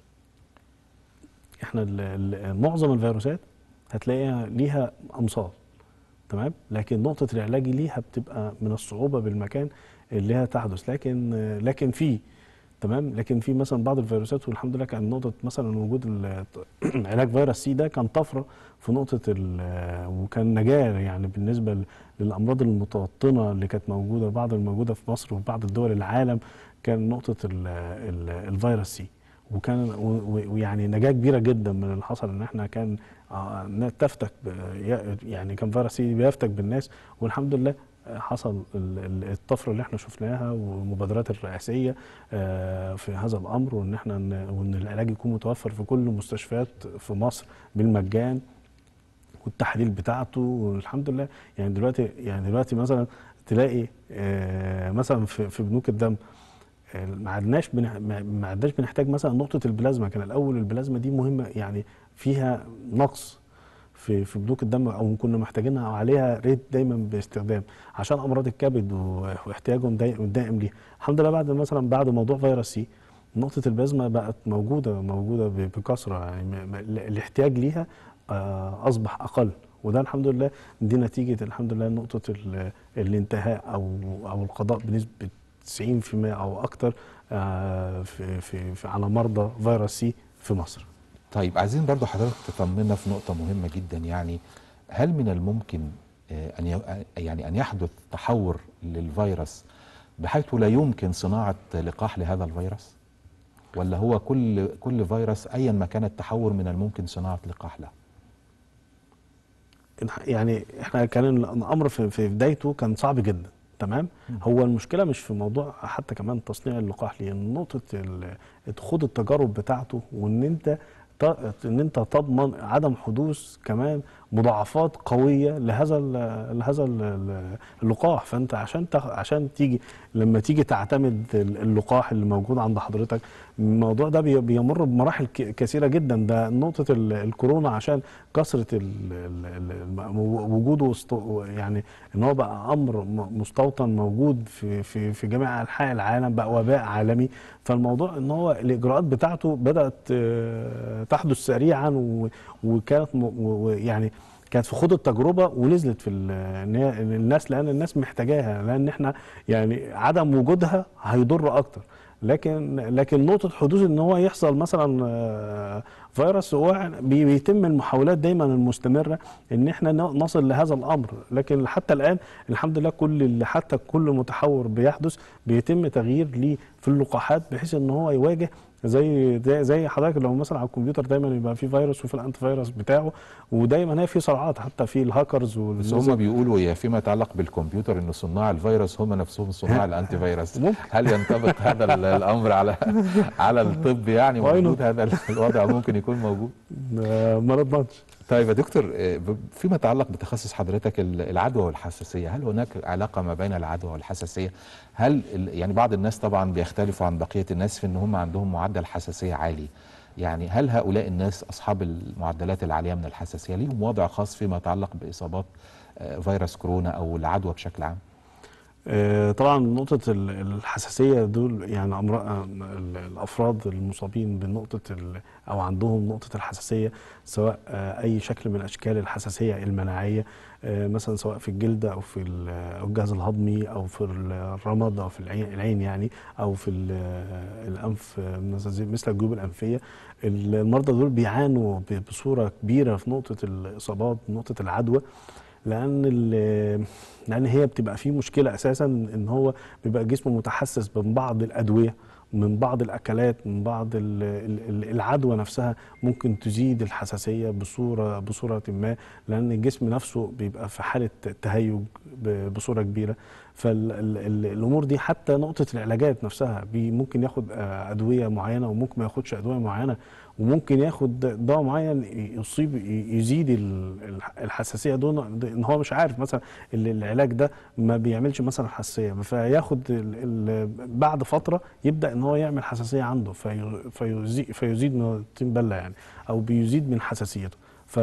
احنا ال- ال- معظم الفيروسات هتلاقيها ليها أمصار تمام لكن نقطة العلاج ليها بتبقى من الصعوبة بالمكان اللي هي تحدث لكن لكن في تمام لكن في مثلا بعض الفيروسات والحمد لله كان نقطه مثلا وجود ال- علاج فيروس سي ده كان طفره في نقطه ال- وكان نجاه يعني بالنسبه ل- للامراض المتوطنه اللي كانت موجوده بعض الموجوده في مصر وفي بعض الدول العالم كان نقطه ال ال الفيروس سي وكان و- و- ويعني نجاه كبيره جدا من اللي حصل ان احنا كان آه، إنها تفتك ب- يعني كان فيروس سي بيفتك بالناس والحمد لله آه، حصل ال- ال- الطفره اللي احنا شفناها والمبادرات الرئاسيه آه، في هذا الامر وان احنا ن- وان العلاج يكون متوفر في كل المستشفيات في مصر بالمجان والتحاليل بتاعته والحمد لله يعني دلوقتي يعني دلوقتي مثلا تلاقي آه، مثلا في في بنوك الدم آه، ما عدناش بنح- ما ما عدناش بنحتاج مثلا نقطه البلازما كان الاول البلازما دي مهمه يعني فيها نقص في في بنوك الدم او كنا محتاجينها او عليها ريت دايما باستخدام عشان امراض الكبد و- واحتياجهم داي- دائم ليها الحمد لله بعد مثلا بعد موضوع فيروس سي نقطه البلازما بقت موجوده موجوده ب- بكثره يعني م- م- الاحتياج ليها آه، اصبح اقل وده الحمد لله دي نتيجه الحمد لله نقطه ال- الانتهاء او او القضاء بنسبه 90% او اكتر آه، في في في على مرضى فيروس سي في مصر طيب عايزين برضو حضرتك تطمنا في نقطة مهمة جدا يعني هل من الممكن آه، أن ي- يعني أن يحدث تحور للفيروس بحيث لا يمكن صناعة لقاح لهذا الفيروس؟ ولا هو كل كل فيروس أيا ما كان التحور من الممكن صناعة لقاح له؟ إن- يعني احنا كان الامر في في بدايته كان صعب جدا تمام هو المشكله مش في موضوع حتى كمان تصنيع اللقاح لان نقطه ال- خوض التجارب بتاعته وان انت ت- ان انت تضمن عدم حدوث كمان مضاعفات قويه لهذا ال- لهذا ال- اللقاح فانت عشان تخ- عشان تيجي لما تيجي تعتمد ال- اللقاح اللي موجود عند حضرتك الموضوع ده بي- بيمر بمراحل ك- كثيره جدا ده نقطه ال- الكورونا عشان كثره ال- ال- ال- الم- وجوده وسط- يعني ان هو بقى امر م- مستوطن موجود في في في جميع انحاء العالم بقى وباء عالمي فالموضوع ان هو الاجراءات بتاعته بدات آه، تحدث سريعا و- وكانت م- و- و- يعني كانت في خوض التجربه ونزلت في ال- ان هي إن الناس لان الناس محتاجاها لان احنا يعني عدم وجودها هيضر اكتر لكن لكن نقطه حدوث ان هو يحصل مثلا آه، فيروس هو بي- بيتم المحاولات دايما المستمره ان احنا ن- نصل لهذا الامر لكن حتى الان الحمد لله كل اللي حتى كل متحور بيحدث بيتم تغيير ليه في اللقاحات بحيث ان هو يواجه زي زي, زي حضرتك لو مثلا على الكمبيوتر دايما يبقى في فيروس وفي الانتي فيروس بتاعه ودايما هي في صراعات حتى في الهاكرز بس وال هم بيقولوا يا فيما يتعلق بالكمبيوتر ان صناع الفيروس هم نفسهم صناع الانتي فيروس ممكن. هل ينطبق هذا ال- الامر على على الطب يعني Why موجود هذا ال- الوضع ممكن يكون موجود ما نضمنش طيب يا دكتور آه، ب- فيما يتعلق بتخصص حضرتك ال- العدوى والحساسيه هل هناك علاقه ما بين العدوى والحساسيه هل ال- يعني بعض الناس طبعا بيختلفوا عن بقيه الناس في ان هم عندهم معدل حساسيه عالي يعني هل هؤلاء الناس اصحاب المعدلات العاليه من الحساسيه ليهم وضع خاص فيما يتعلق باصابات آه، فيروس كورونا او العدوى بشكل عام آه، طبعا نقطة ال- الحساسية دول يعني أمر... آه، ال- الأفراد المصابين بنقطة ال... أو عندهم نقطة الحساسية سواء آه، أي شكل من أشكال الحساسية المناعية آه، مثلا سواء في الجلد أو في ال- أو الجهاز الهضمي أو في الرمد أو في العين العين يعني أو في ال- آه، الأنف آه، مثلا زي- مثل الجيوب الأنفية المرضى دول بيعانوا ب- بصورة كبيرة في نقطة الإصابات نقطة العدوى لان ال- لان هي بتبقى فيه مشكله اساسا ان هو بيبقى جسمه متحسس من بعض الادويه من بعض الاكلات من بعض ال- ال- ال- العدوى نفسها ممكن تزيد الحساسيه بصوره بصوره ما لان الجسم نفسه بيبقى في حاله تهيج ب- بصوره كبيره فالامور دي حتى نقطه العلاجات نفسها بي- ممكن ياخد آه، ادويه معينه وممكن ما ياخدش ادويه معينه وممكن ياخد دواء معين يصيب يزيد ال- الحساسيه دون ان هو مش عارف مثلا ال- العلاج ده ما بيعملش مثلا حساسيه فياخد ال- ال- بعد فتره يبدا ان هو يعمل حساسيه عنده في فيزيد فيزيد من الطين بله يعني او بيزيد من حساسيته ف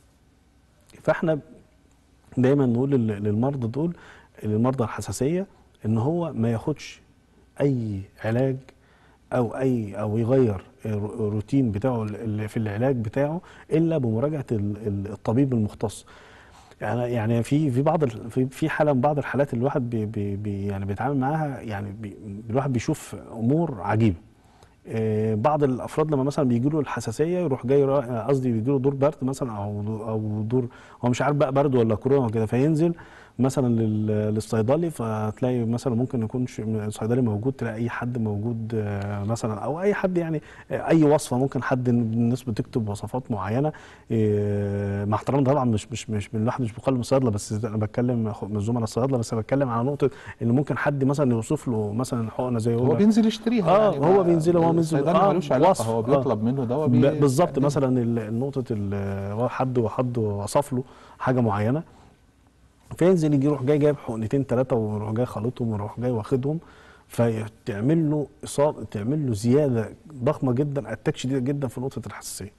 فاحنا دايما نقول لل- للمرضى دول للمرضى الحساسيه ان هو ما ياخدش اي علاج او اي او يغير الروتين بتاعه اللي في العلاج بتاعه الا بمراجعه ال- ال- الطبيب المختص يعني يعني في في بعض ال- في في حاله من بعض الحالات اللي الواحد بي بي بي يعني بيتعامل معاها يعني بي الواحد بيشوف امور عجيبه آه، بعض الافراد لما مثلا بيجي له الحساسيه يروح جاي را- قصدي بيجي له دور برد مثلا او او دور هو مش عارف بقى برد ولا كورونا وكده فينزل مثلا لل- للصيدلي فتلاقي مثلا ممكن يكون ش- صيدلي موجود تلاقي اي حد موجود آه، مثلا او اي حد يعني آه، اي وصفه ممكن حد الناس بتكتب وصفات معينه آه، مع احترامي طبعا مش مش مش من الواحد مش بقلب الصيادله بس انا بتكلم أخو- من زملاء الصيادله بس أنا بتكلم على نقطه ان ممكن حد مثلا يوصف له مثلا حقنه زي هو يقول لك- بينزل يشتريها اه يعني هو ما- بينزل هو بينزل الصيدلي ملوش علاقه وصف، هو آه. بيطلب منه دواء ب- بي- بالظبط بيقدمه. مثلا ال- نقطه ال- هو حد حد وصف له حاجه معينه فينزل يجي يروح جاي جايب حقنتين ثلاثه ويروح جاي خالطهم ويروح جاي واخدهم فتعمل له اصابه تعمل له زياده ضخمه جدا اتاك شديده جدا في نقطه الحساسيه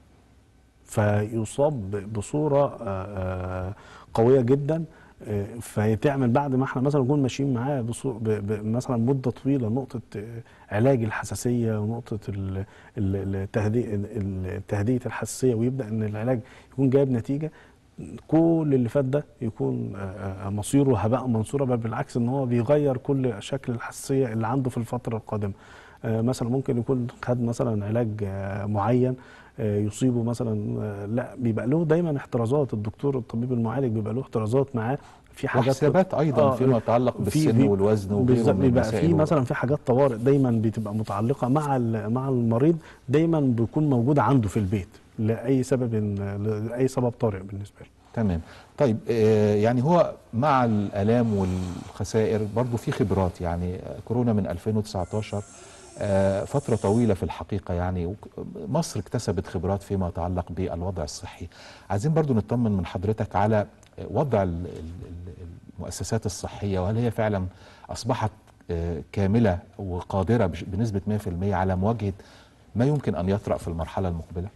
فيصاب ب- بصوره آه، آه، قويه جدا آه، فيتعمل بعد ما احنا مثلا نكون ماشيين معاه بصو- ب- ب- مثلا مده طويله نقطه آه، علاج الحساسيه ونقطه ال- ال- التهدئه ال- تهدئه الحساسيه ويبدا ان العلاج يكون جايب نتيجه كل اللي فات ده يكون آه، آه، مصيره هباء منصورا بل بالعكس ان هو بيغير كل شكل الحساسيه اللي عنده في الفتره القادمه آه، مثلا ممكن يكون خد مثلا علاج آه، معين آه، يصيبه مثلا آه، لا بيبقى له دايما احترازات الدكتور الطبيب المعالج بيبقى له احترازات معاه في حاجات وحسابات ايضا آه، فيما يتعلق في- بالسن في- والوزن وغيره بالظبط من بيبقى المسائل في مثلا في حاجات طوارئ دايما بتبقى متعلقه مع ال- مع المريض دايما بيكون موجوده عنده في البيت لاي سبب لاي سبب طارئ بالنسبه له تمام طيب آه، يعني هو مع الالام والخسائر برضو في خبرات يعني آه، كورونا من 2019 آه، فترة طويلة في الحقيقة يعني وك- مصر اكتسبت خبرات فيما يتعلق بالوضع الصحي عايزين برضو نطمن من حضرتك على وضع ال- ال- ال- المؤسسات الصحية وهل هي فعلا أصبحت آه، كاملة وقادرة بش- بنسبة 100% على مواجهة ما يمكن أن يطرأ في المرحلة المقبلة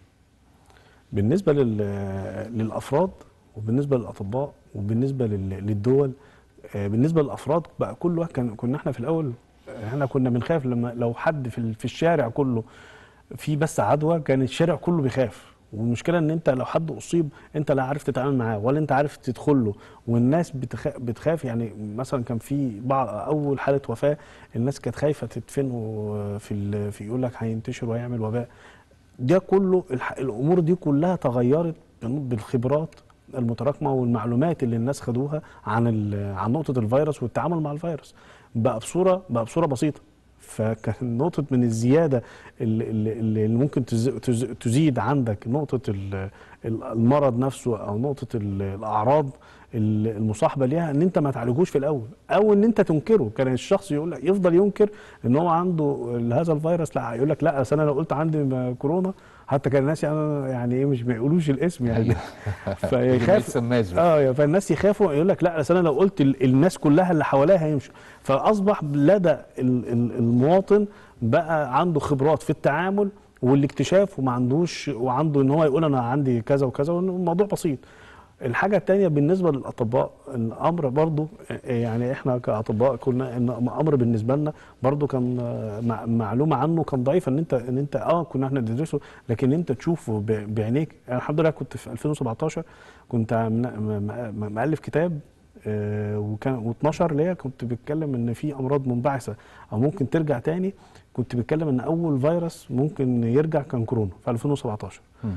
بالنسبه لل... للافراد وبالنسبه للاطباء وبالنسبه لل... للدول آه، بالنسبه للافراد بقى كل واحد كان كنا احنا في الاول احنا كنا بنخاف لما لو حد في ال- في الشارع كله في بس عدوى كان الشارع كله بيخاف والمشكله ان انت لو حد اصيب انت لا عارف تتعامل معاه ولا انت عارف تدخل له والناس بتخ... بتخاف يعني مثلا كان في بعض اول حاله وفاه الناس كانت خايفه تدفنه في ال... في يقول لك هينتشر وهيعمل وباء ده كله الح... الامور دي كلها تغيرت بن- بالخبرات المتراكمه والمعلومات اللي الناس خدوها عن ال... عن نقطه الفيروس والتعامل مع الفيروس بقى بصوره بقى بصوره بسيطه فكان نقطه من الزياده اللي, اللي, اللي ممكن تز... تز... تزيد عندك نقطه ال- ال- المرض نفسه او نقطه ال- الاعراض ال- المصاحبه ليها ان انت ما تعالجوش في الاول او ان انت تنكره كان الشخص يقول لك يفضل ينكر ان هو عنده هذا الفيروس لا يقول لك لا أصل انا لو قلت عندي م- كورونا حتى كان الناس يعني يعني ايه مش ما يقولوش الاسم يعني ما فيخاف يتسماش بقى. اه يا- فالناس يخافوا يقول لك لا أصل انا لو قلت ال- الناس كلها اللي حواليها هيمشوا فاصبح لدى ال- ال- المواطن بقى عنده خبرات في التعامل والاكتشاف وما عندوش وعنده ان هو يقول انا عندي كذا وكذا وإن الموضوع بسيط الحاجة التانية بالنسبة للأطباء الأمر برضو يعني إحنا كأطباء كنا إن أمر بالنسبة لنا برضو كان آه، مع- معلومة عنه كان ضعيفة إن أنت إن أنت أه كنا إحنا ندرسه لكن أنت تشوفه ب- بعينيك أنا الحمد لله كنت في 2017 كنت من- م- م- مؤلف كتاب آه، وكان و12 ليا كنت بتكلم ان في امراض منبعثه او ممكن ترجع تاني كنت بتكلم ان اول فيروس ممكن يرجع كان كورونا في 2017 مم.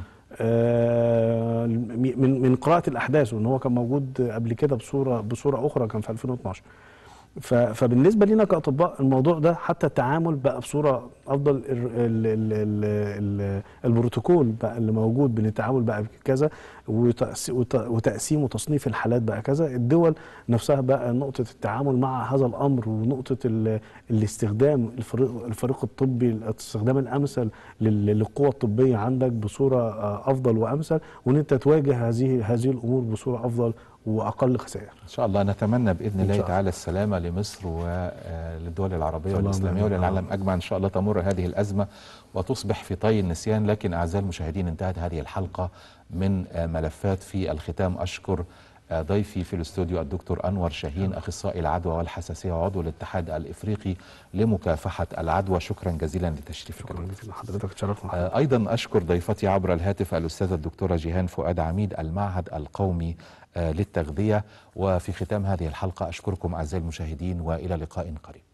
آه، من من قراءه الاحداث وان هو كان موجود قبل كده بصوره بصوره اخرى كان في 2012 ف- فبالنسبه لنا كاطباء الموضوع ده حتى التعامل بقى بصوره افضل ال ال ال ال ال البروتوكول بقى اللي موجود بين التعامل بقى كذا وتأس- وت- وتقسيم وتصنيف الحالات بقى كذا الدول نفسها بقى نقطه التعامل مع هذا الامر ونقطه ال- الاستخدام الفريق الفريق الطبي الاستخدام الامثل لل- للقوه الطبيه عندك بصوره آه، افضل وامثل وان انت تواجه هذه هذه الامور بصوره افضل واقل خسائر ان شاء الله نتمنى باذن إن الله شاء الله. تعالى السلامه لمصر وللدول العربيه اللهم والاسلاميه آمين. وللعالم اجمع ان شاء الله تمر هذه الازمه وتصبح في طي النسيان لكن اعزائي المشاهدين انتهت هذه الحلقه من آه، ملفات في الختام اشكر آه، ضيفي في الاستوديو الدكتور أنور شاهين أخصائي العدوى والحساسية وعضو الاتحاد الإفريقي لمكافحة العدوى شكرا جزيلا لتشريفك شكرا جزيلا لحضرتك اتشرفنا آه، أيضا أشكر ضيفتي عبر الهاتف الأستاذة الدكتورة جيهان فؤاد عميد المعهد القومي آه، للتغذية وفي ختام هذه الحلقة أشكركم أعزائي المشاهدين وإلى لقاء قريب